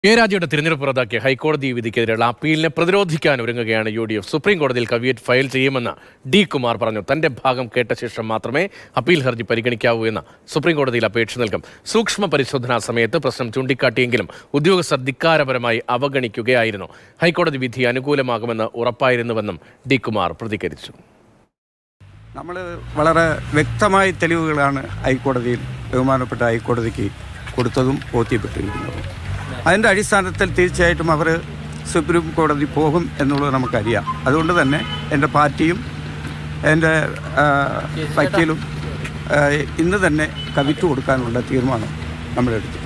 A രാജയുടെ തിരഞ്ഞെടുപ്പ് റദ്ദാക്കിയ ഹൈക്കോടതി വിധിക്കെതിരെയുള്ള അപ്പീലിനെ പ്രതിരോധിക്കാൻ ഒരുങ്ങുകയാണ് യു ഡി എഫ് സുപ്രീം കോടതിയിൽ കവിയറ്റ് ഫയൽ ചെയ്യുമെന്ന് ഡി കുമാർ പറഞ്ഞു തന്റെ ഭാഗം കേട്ട ശേഷം മാത്രമേ അപ്പീൽ ഹർജി പരിഗണിക്കാവൂ എന്ന് സുപ്രീം കോടതിയിൽ അപേക്ഷ നൽകും സൂക്ഷ്മ പരിശോധനാ സമയത്ത് പ്രശ്നം ചൂണ്ടിക്കാട്ടിയെങ്കിലും ഉദ്യോഗസ്ഥർ ധിക്കാരപരമായി അവഗണിക്കുകയായിരുന്നു ഹൈക്കോടതി വിധി അനുകൂലമാകുമെന്ന് ഉറപ്പായിരുന്നുവെന്നും ഡി കുമാർ പ്രതികരിച്ചു നമ്മൾ വളരെ വ്യക്തമായ തെളിവുകളാണ് ഹൈക്കോടതിയിൽ ബഹുമാനപ്പെട്ട ഹൈക്കോടതിക്ക് കൊടുത്തതും ബോധ്യപ്പെട്ടിരിക്കുന്നതും അതിൻ്റെ അടിസ്ഥാനത്തിൽ തീർച്ചയായിട്ടും അവർ സുപ്രീം കോടതി പോകും എന്നുള്ളത് നമുക്കറിയാം അതുകൊണ്ട് തന്നെ എൻ്റെ പാർട്ടിയും എൻ്റെ ആ, വക്കീലും ആ, ഇന്ന് തന്നെ കവിറ്റ് കൊടുക്കാനുള്ള തീരുമാനം നമ്മളെടുത്തു